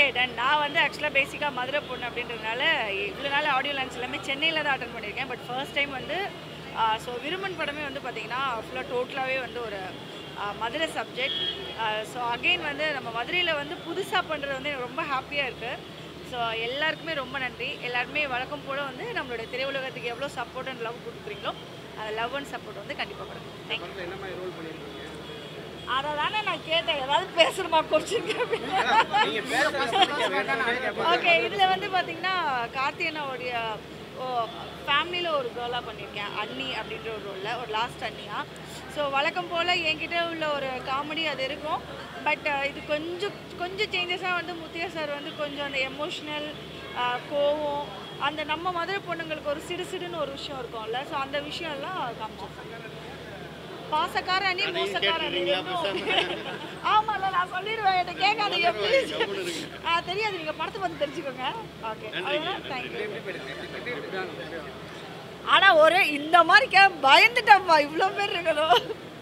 ton நான் வந்து ஆக்சுவலாக பேசிக்காக மதுரை பொண்ணு அப்படின்றதுனால இவ்வளோ நாள் ஆடியோ லான்ச் எல்லாமே சென்னையில் தான் அட்டன் பண்ணியிருக்கேன் பட் ஃபர்ஸ்ட் டைம் வந்து ஸோ விருமன் படமே வந்து பார்த்திங்கன்னா ஃபுல்லாக டோட்டலாகவே வந்து ஒரு ஆ, மதுரை சப்ஜெக்ட் ஸோ அகெயின் வந்து நம்ம மதுரையில் வந்து புதுசாக பண்ணுறது வந்து எனக்கு ரொம்ப ஹாப்பியாக இருக்குது ஸோ எல்லாருக்குமே ரொம்ப நன்றி எல்லாருமே வழக்கம் போல் வந்து நம்மளுடைய திரையுலகத்துக்கு எவ்வளோ சப்போர்ட் அண்ட் லவ் கொடுக்குறீங்களோ அந்த லவ் அண்ட் சப்போர்ட் வந்து கண்டிப்பாக கொடுங்க தேங்க்யூ என்ன மாதிரி ரோல் பண்ணியிருக்கீங்க அதை தானே நான் கேட்டேன் ஏதாவது பேசணுமா கொஸ்டின் நீங்க பேச பேச ஓகே இதில் வந்து பார்த்தீங்கன்னா கார்த்தியனாவுடைய ஃபேமிலியில் ஒரு கேர்ளாக பண்ணியிருக்கேன் அண்ணி அப்படின்ற ஒரு ரோலில் ஒரு லாஸ்ட் அண்ணியா ஸோ வழக்கம் போல் என்கிட்ட உள்ள ஒரு காமெடி அது இருக்கும் பட் இது கொஞ்சம் கொஞ்சம் சேஞ்சஸாக வந்து முத்தியா சார் வந்து கொஞ்சம் அந்த எமோஷ்னல் கோவம் அந்த நம்ம மதுரை பொண்ணுங்களுக்கு ஒரு சிடு சிடுன்னு ஒரு விஷயம் இருக்கும்ல ஸோ அந்த விஷயம்லாம் காமிச்சிருக்காங்க பாசக்கார அணி மோசக்கார அணி ஆமால நான் சொல்லிடுவேன் என்ன கேட்காதீங்க ப்ளீஸ் ஆ தெரியாது நீங்க படத்தை பார்த்து தெரிஞ்சுக்கோங்க ஓகே தேங்க்யூ ஆனா ஒரு இந்த மாதிரி கே பயந்துட்டேன்ப்பா இவ்வளோ பேர் இருக்கணும்